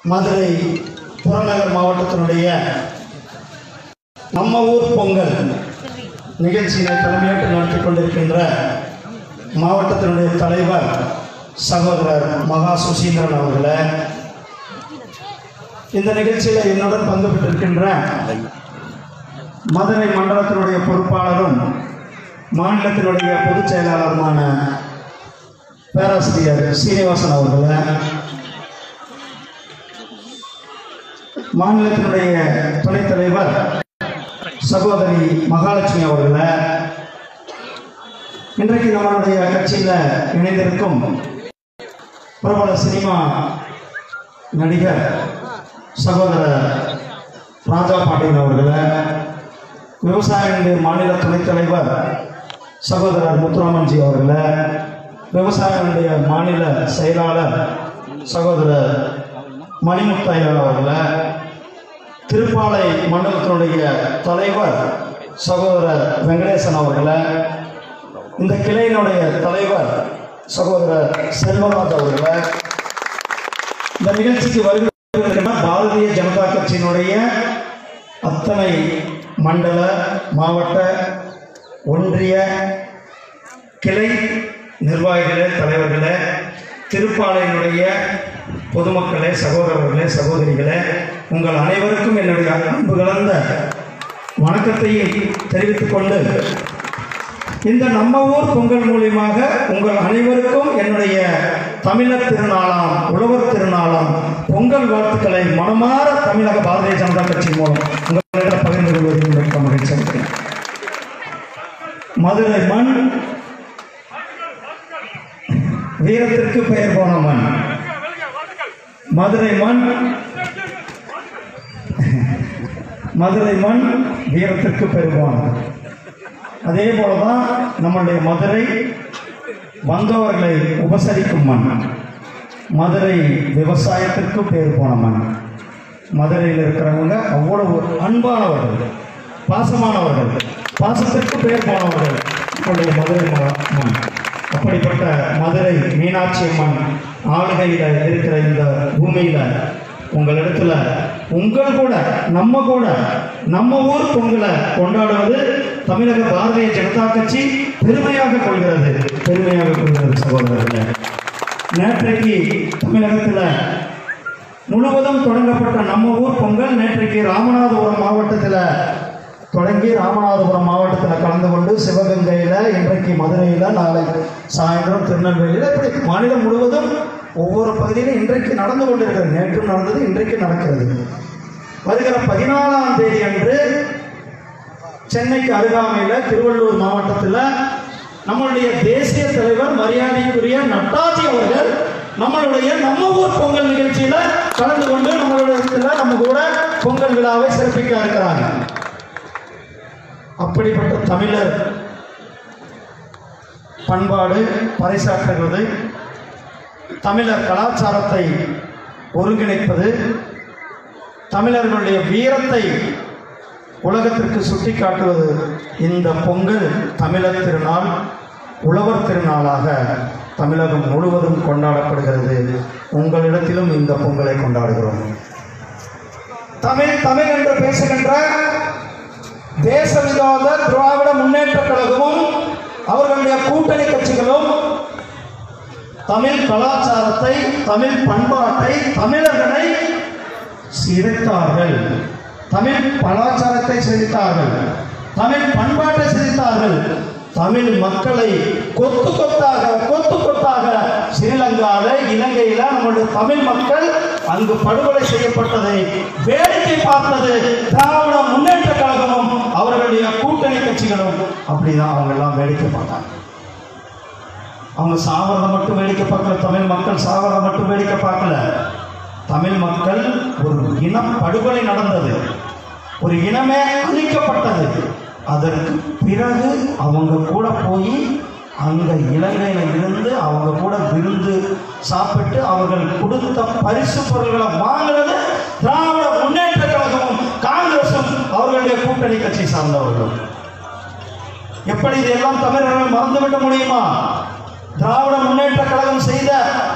மதுரை புறநகர் மாவட்டத்தினுடைய நம்ம ஊர் பொங்கல் நிகழ்ச்சியினை தலைமையேற்று நடத்தி கொண்டிருக்கின்ற மாவட்டத்தினுடைய தலைவர் சகோதரர் மகா சுசீந்திரன் அவர்களே இந்த நிகழ்ச்சியில் என்னுடன் பங்கு பெற்றிருக்கின்ற மதுரை மண்டலத்தினுடைய பொறுப்பாளரும் மாநிலத்தினுடைய பொதுச் செயலாளருமான பேராசிரியர் சீனிவாசன் அவர்களே மாநிலத்தினுடைய துணைத் தலைவர் சகோதரி மகாலட்சுமி அவர்களே இன்றைக்கு நம்மளுடைய கட்சியில் இணைந்திருக்கும் பிரபல சினிமா நடிகர் சகோதரர் ராஜா பாண்டியன் அவர்களே விவசாயிகளுடைய மாநில துணைத் தலைவர் சகோதரர் முத்துராமன்ஜி அவர்களே விவசாயிகளுடைய மாநில செயலாளர் சகோதரர் மணிமுத்தையர் அவர்களே திருப்பாலை மண்டலத்தினுடைய தலைவர் சகோதரர் வெங்கடேசன் அவர்களே இந்த கிளையினுடைய தலைவர் சகோதரர் செல்வராஜ் அவர்களே இந்த நிகழ்ச்சிக்கு வருகிற பாரதிய ஜனதா கட்சியினுடைய அத்தனை மண்டல மாவட்ட ஒன்றிய கிளை நிர்வாகிகளே தலைவர்களே திருப்பாலையினுடைய பொதுமக்களே சகோதரர்களே சகோதரிகளே உங்கள் அனைவருக்கும் என்னுடைய அன்பு கலந்த வணக்கத்தை தெரிவித்துக் கொண்டு இந்த நம்ம ஊர் பொங்கல் மூலியமாக உங்கள் அனைவருக்கும் என்னுடைய தமிழர் திருநாளாம் உழவர் திருநாளாம் பொங்கல் வாழ்த்துக்களை மனமாற தமிழக பாரதிய ஜனதா கட்சி மூலம் உங்களிடம் பகிர்ந்து கொள்வதில் மிக்க மகிழ்ச்சி அடைகிறேன். மதுரை மண் வீரத்திற்கு பெயர் போன மண் மதுரை மண் மதுரை மண் வீரத்திற்கு பெயர் போனது அதே போலதான் நம்மளுடைய மதுரை வந்தவர்களை உபசரிக்கும் மண் மதுரை விவசாயத்திற்கு பேர் போன மண் மதுரையில் இருக்கிறவங்க அவ்வளவு அன்பானவர்கள் பாசமானவர்கள் பாசத்திற்கு பேர் போனவர்கள் நம்முடைய மதுரை ம- மண் அப்படிப்பட்ட மதுரை மீனாட்சி அம்மன் ஆளுகையில் இருக்கிற இந்த பூமியில் உங்களிடத்துல உங்கள் கூட நம்ம கூட நம்ம ஊர் பொங்கலை கொண்டாடுவது தமிழக பாரதிய ஜனதா கட்சி பெருமையாக கொள்கிறது பெருமையாக கொள்கிறது சகோதரர்களே நேற்றைக்கு தமிழகத்தில் முழுவதும் தொடங்கப்பட்ட நம்ம ஊர் பொங்கல் நேற்றைக்கு ராமநாதபுரம் மாவட்டத்தில் தொடங்கி ராமநாதபுரம் மாவட்டத்தில் கலந்து கொண்டு சிவகங்கையில் இன்றைக்கு மதுரையில் நாளை சாயந்தரம் திருநெல்வேலியில் இப்படி மாநிலம் முழுவதும் ஒவ்வொரு பகுதியிலும் இன்றைக்கு நடந்து கொண்டிருக்கிறது நேற்றும் நடந்தது இன்றைக்கு நடக்கிறது வருகிற பதினாலாம் தேதி அன்று சென்னைக்கு அருகாமையில் திருவள்ளூர் மாவட்டத்தில் நம்மளுடைய தேசிய தலைவர் மரியாதைக்குரிய நட்டாஜி அவர்கள் நம்மளுடைய நம்ம ஊர் பொங்கல் நிகழ்ச்சியில கலந்து கொண்டு நம்மளுடைய இடத்துல நம்ம கூட பொங்கல் விழாவை சிறப்பிக்க இருக்கிறாங்க அப்படிப்பட்ட தமிழர் பண்பாடு பறைசாற்றுகிறது தமிழர் கலாச்சாரத்தை ஒருங்கிணைப்பது தமிழர்களுடைய வீரத்தை உலகத்திற்கு சுட்டிக்காட்டுவது இந்த பொங்கல் தமிழர் திருநாள் உழவர் திருநாளாக தமிழகம் முழுவதும் கொண்டாடப்படுகிறது உங்களிடத்திலும் இந்த பொங்கலை கொண்டாடுகிறோம் தமிழ் தமிழ் என்று பேசுகின்ற தேச விரோத திராவிட முன்னேற்ற கழகமும் அவர்களுடைய கூட்டணி கட்சிகளும் தமிழ் கலாச்சாரத்தை தமிழ் பண்பாட்டை தமிழர்களை சிதைத்தார்கள் தமிழ் கலாச்சாரத்தை சிதைத்தார்கள் தமிழ் பண்பாட்டை சிதைத்தார்கள் தமிழ் மக்களை கொத்து கொத்தாக கொத்து கொத்தாக ஸ்ரீலங்கால இலங்கையில நம்முடைய தமிழ் மக்கள் அங்கு படுகொலை செய்யப்பட்டதை வேடிக்கை பார்த்தது திராவிட முன்னேற்ற கழகமும் அவர்களுடைய கூட்டணி கட்சிகளும் அப்படிதான் அவங்க எல்லாம் வேடிக்கை பார்த்தாங்க அவங்க சாவரதை மட்டும் வேடிக்கை பார்க்கல தமிழ் மக்கள் சாவரதை மட்டும் வேடிக்கை பார்க்கல தமிழ் மக்கள் ஒரு இனம் படுகொலை நடந்தது ஒரு இனமே அழிக்கப்பட்டது அதற்கு பிறகு அவங்க கூட போய் அங்க இலங்கையில இருந்து அவங்க கூட விருந்து சாப்பிட்டு அவர்கள் கொடுத்த பரிசு பொருள்களை வாங்கினது திராவிட முன்னேற்ற கழகமும் காங்கிரசும் அவர்களுடைய கூட்டணி கட்சி சார்ந்தவர்களும் எப்படி இதெல்லாம் தமிழர்கள் மறந்துவிட முடியுமா திராவிட முன்னேற்ற கழகம் செய்த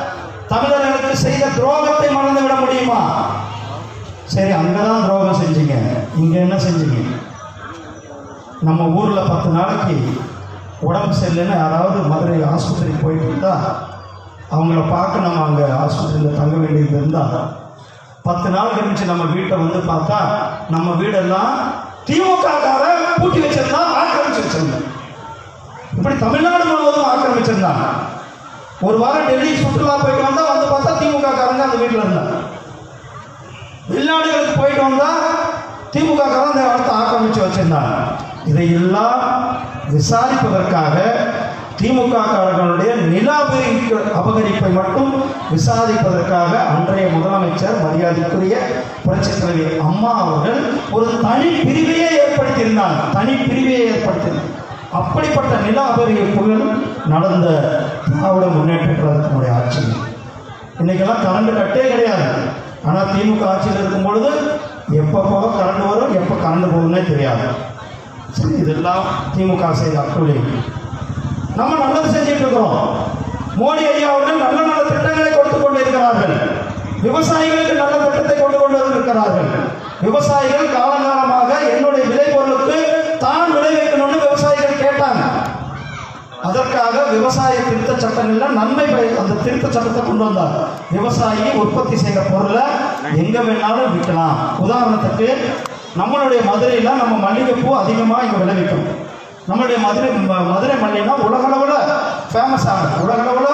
தமிழர்களுக்கு செய்த துரோகத்தை மறந்து விட முடியுமா சரி அங்கதான் துரோகம் செஞ்சீங்க இங்க என்ன செஞ்சீங்க நம்ம ஊர்ல பத்து நாளைக்கு உடம்பு சரியில்லைன்னு யாராவது மதுரை ஆஸ்பத்திரிக்கு போயிட்டு இருந்தா அவங்கள பார்க்க நம்ம அங்கே ஆஸ்பத்திரியில் தங்க வேண்டியது இருந்தால் பத்து நாள் கழிச்சு நம்ம வீட்டை வந்து பார்த்தா நம்ம வீடெல்லாம் திமுககார பூட்டி வச்சிருந்தான் ஆக்கிரமிச்சு வச்சிருந்தான் இப்படி தமிழ்நாடு முழுவதும் ஆக்கிரமிச்சிருந்தாங்க ஒரு வாரம் டெல்லி சுற்றுலா போயிட்டு வந்தா வந்து பார்த்தா திமுக காரங்க அந்த வீட்டில் இருந்தாங்க வெளிநாடுகளுக்கு போயிட்டு வந்தா திமுக காரங்க அந்த இடத்தை ஆக்கிரமிச்சு வச்சிருந்தாங்க இதையெல்லாம் விசாரிப்பதற்காக திமுக காரர்களுடைய நில அபகரிப்பு அபகரிப்பை மட்டும் விசாரிப்பதற்காக அன்றைய முதலமைச்சர் மரியாதைக்குரிய புரட்சித் தலைவி அம்மா அவர்கள் ஒரு தனி பிரிவையே ஏற்படுத்தியிருந்தாங்க தனி பிரிவையே ஏற்படுத்தியிருந்தாங்க அப்படிப்பட்ட நில அபகரிப்புகள் நடந்த திராவிட முன்னேற்ற கழகத்தினுடைய ஆட்சியில் இன்னைக்கெல்லாம் கரண்ட் கட்டே கிடையாது ஆனால் திமுக ஆட்சியில் இருக்கும் பொழுது எப்போ போக கரண்ட் வரும் எப்போ கரண்ட் போகும்னே தெரியாது சரி இதெல்லாம் திமுக செய்த அக்குழி நம்ம நல்லது செஞ்சுட்டு இருக்கிறோம் மோடி ஐயா அவர்கள் நல்ல நல்ல திட்டங்களை கொடுத்து கொண்டு இருக்கிறார்கள் விவசாயிகளுக்கு நல்ல திட்டத்தை கொண்டு கொண்டு இருக்கிறார்கள் விவசாயிகள் காலங்காலமாக என்னுடைய விளைபொருளுக்கு தான் விளைவிக்கணும்னு விவசாயிகள் கேட்டாங்க அதற்காக விவசாய திருத்த சட்டங்கள்ல நன்மை பய- அந்த திருத்த சட்டத்தை கொண்டு வந்தார் விவசாயி உற்பத்தி செய்கிற பொருளை எங்க வேணாலும் விற்கலாம் உதாரணத்துக்கு நம்மளுடைய மதுரையில நம்ம மல்லிகைப்பூ அதிகமாக இங்க விளைவிக்கும் நம்மளுடைய மதுரை ம- மதுரை மல்லிகைனா உலகளவுல ஃபேமஸ் ஆனது உலகளவுல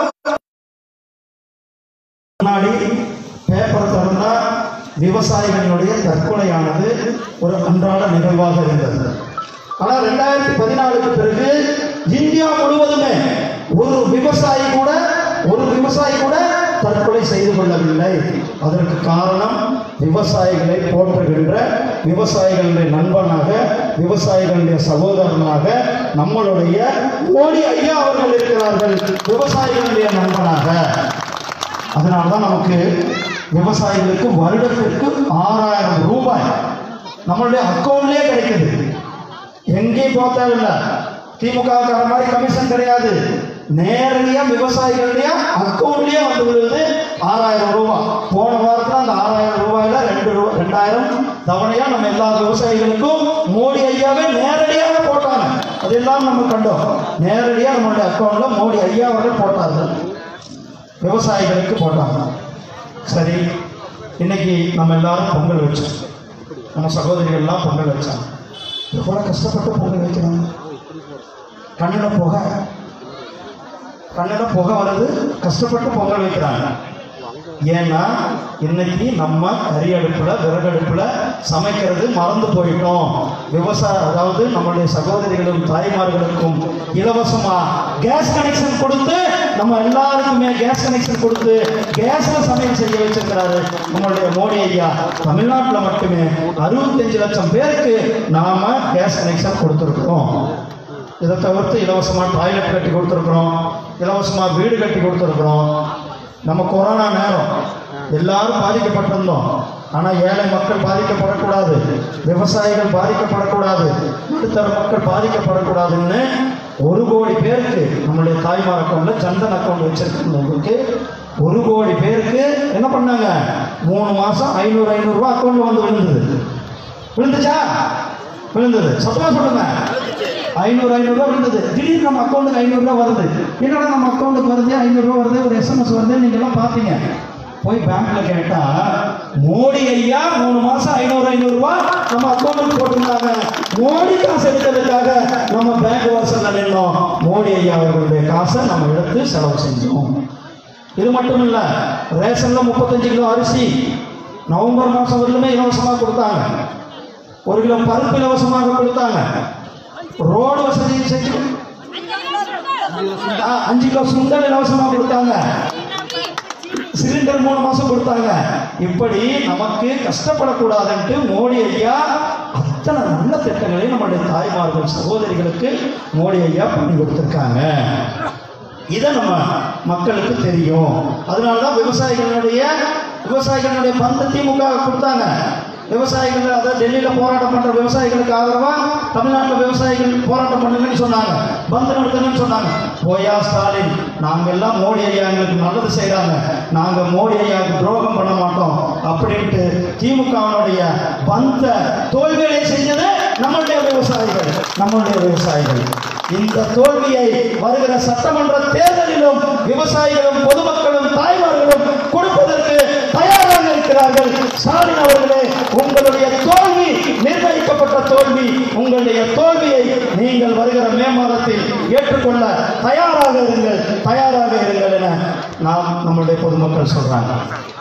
முன்னாடி பேப்பர் திறந்தா விவசாயிகளுடைய தற்கொலையானது ஒரு அன்றாட நிகழ்வாக இருந்தது ஆனால் ரெண்டாயிரத்தி பதினாலுக்கு பிறகு இந்தியா முழுவதுமே ஒரு விவசாயி கூட ஒரு விவசாயி கூட தற்கொலை செய்து கொள்ளவில்லை அதற்கு காரணம் விவசாயிகளை போற்றுகின்ற விவசாயிகளுடைய நண்பனாக விவசாயிகளுடைய சகோதரனாக நம்மளுடைய மோடி ஐயா அவர்கள் இருக்கிறார்கள் விவசாயிகளுடைய நண்பனாக அதனால தான் நமக்கு விவசாயிகளுக்கு வருடத்திற்கு ஆறாயிரம் ரூபாய் நம்மளுடைய அக்கௌண்ட்லேயே கிடைக்குது எங்கேயும் போக தேவையில்ல திமுக கார மாதிரி கமிஷன் கிடையாது நேரடியாக விவசாயிகளுடைய அக்கௌண்ட்லேயே வந்து விழுது ஆறாயிரம் ரூபாய் போன வாரத்தில் அந்த ஆறாயிரம் ரூபாயில ரெண்டு ரூ ரெண்டாயிரம் தவணையாக நம்ம எல்லா விவசாயிகளுக்கும் மோடி ஐயாவே நேரடியாக போட்டாங்க அதெல்லாம் நம்ம கண்டோம் நேரடியாக நம்மளுடைய அக்கௌண்ட்டில் மோடி ஐயா அவர்கள் போட்டார்கள் விவசாயிகளுக்கு போட்டாங்க சரி இன்னைக்கு நம்ம எல்லாரும் பொங்கல் வச்சோம் நம்ம சகோதரிகள்லாம் பொங்கல் வச்சாங்க எவ்வளோ கஷ்டப்பட்டு பொங்கல் வைக்கிறாங்க கண்ணில் புகை கண்ணில் புகை வருது கஷ்டப்பட்டு பொங்கல் வைக்கிறாங்க ஏன்னா இன்னைக்கு நம்ம கறி அடுப்புல விறகடுப்புல சமைக்கிறது மறந்து போயிட்டோம் விவசாய அதாவது நம்மளுடைய சகோதரிகளும் தாய்மார்களுக்கும் இலவசமா கேஸ் கனெக்ஷன் கொடுத்து நம்ம எல்லாருக்குமே கேஸ் கனெக்ஷன் கொடுத்து கேஸ்ல சமையல் செய்ய வச்சிருக்கிறாரு நம்மளுடைய மோடி ஐயா தமிழ்நாட்டில் மட்டுமே அறுபத்தஞ்சு லட்சம் பேருக்கு நாம கேஸ் கனெக்ஷன் கொடுத்துருக்குறோம் இதை தவிர்த்து இலவசமாக டாய்லெட் கட்டி கொடுத்துருக்குறோம் இலவசமாக வீடு கட்டி கொடுத்துருக்குறோம் நம்ம கொரோனா நேரம் எல்லாரும் பாதிக்கப்பட்டிருந்தோம் ஆனால் ஏழை மக்கள் பாதிக்கப்படக்கூடாது விவசாயிகள் பாதிக்கப்படக்கூடாது நடுத்தர மக்கள் பாதிக்கப்படக்கூடாதுன்னு ஒரு கோடி பேருக்கு நம்மளுடைய தாய்மார் அக்கௌண்ட்ல சந்தன் அக்கௌண்ட் வச்சிருக்கிறவங்களுக்கு ஒரு கோடி பேருக்கு என்ன பண்ணாங்க மூணு மாசம் ஐநூறு ஐநூறுரூவா அக்கௌண்ட்ல வந்து விழுந்தது விழுந்துச்சா விழுந்தது சத்தமா சொல்லுங்க ஐநூறு ஐநூறுரூவா விழுந்தது திடீர்னு நம்ம அக்கௌண்ட்டுக்கு ஐநூறுரூவா வருது என்னடா நம்ம அக்கௌண்ட்டுக்கு வருது ஐநூறுரூவா வருது ஒரு எஸ்எம்எஸ் வருது நீங்கள்லாம் பார்த்தீங்க போய் பேங்க்ல கேட்டா மோடி ஐயா மூணு மாசம் ஐநூறு ஐநூறுரூவா நம்ம அக்கௌண்ட்டுக்கு போட்டிருந்தாங்க மோடி காசு எடுக்கிறதுக்காக நம்ம பேங்க் வாசல்ல நின்னோம் மோடி ஐயா அவர்களுடைய காசை நம்ம எடுத்து செலவு செஞ்சோம் இது மட்டும் இல்ல ரேஷன்ல முப்பத்தஞ்சு கிலோ அரிசி நவம்பர் மாசம் வரலுமே இலவசமாக கொடுத்தாங்க ஒரு கிலோ பருப்பு இலவசமாக கொடுத்தாங்க ரோடு வசதி செஞ்சு ஆ, அஞ்சு கிலோ சுண்டல் இலவசமாக கொடுத்தாங்க சிலிண்டர் மூணு மாசம் கொடுத்தாங்க இப்படி நமக்கு கஷ்டப்படக்கூடாதுன்ட்டு மோடி ஐயா அத்தனை நல்ல திட்டங்களை நம்மளுடைய தாய்மார்கள் சகோதரிகளுக்கு மோடி ஐயா பண்ணி கொடுத்துருக்காங்க இதை நம்ம மக்களுக்கு தெரியும் அதனால தான் விவசாயிகளுடைய விவசாயிகளுடைய பந்து திமுக கொடுத்தாங்க விவசாயிகள் அதாவது டெல்லியில் போராட்டம் பண்ற விவசாயிகளுக்கு ஆதரவா தமிழ்நாட்டில் விவசாயிகள் போராட்டம் பண்ணுங்கன்னு சொன்னாங்க பந்து நடத்துங்கன்னு சொன்னாங்க போயா ஸ்டாலின் நாங்க எல்லாம் மோடி ஐயா எங்களுக்கு நல்லது செய்றாங்க நாங்க மோடி ஐயாவுக்கு துரோகம் பண்ண மாட்டோம் அப்படின்ட்டு திமுகவினுடைய பந்த தோல்விகளை செஞ்சது நம்மளுடைய விவசாயிகள் நம்மளுடைய விவசாயிகள் இந்த தோல்வியை வருகிற சட்டமன்ற தேர்தலிலும் விவசாயிகளும் பொதுமக்களும் தாய்மார்களும் கொடுப்பதற்கு தயாராக இருக்கிறார்கள் ஸ்டாலின் அவர்களே உங்களுடைய தோல்வி நிர்ணயிக்கப்பட்ட தோல்வி உங்களுடைய தோல்வியை நீங்கள் வருகிற மே மாதத்தில் ஏற்றுக்கொள்ள தயாராக இருங்கள் தயாராக இருங்கள் என நாம் நம்முடைய பொதுமக்கள் சொல்றாங்க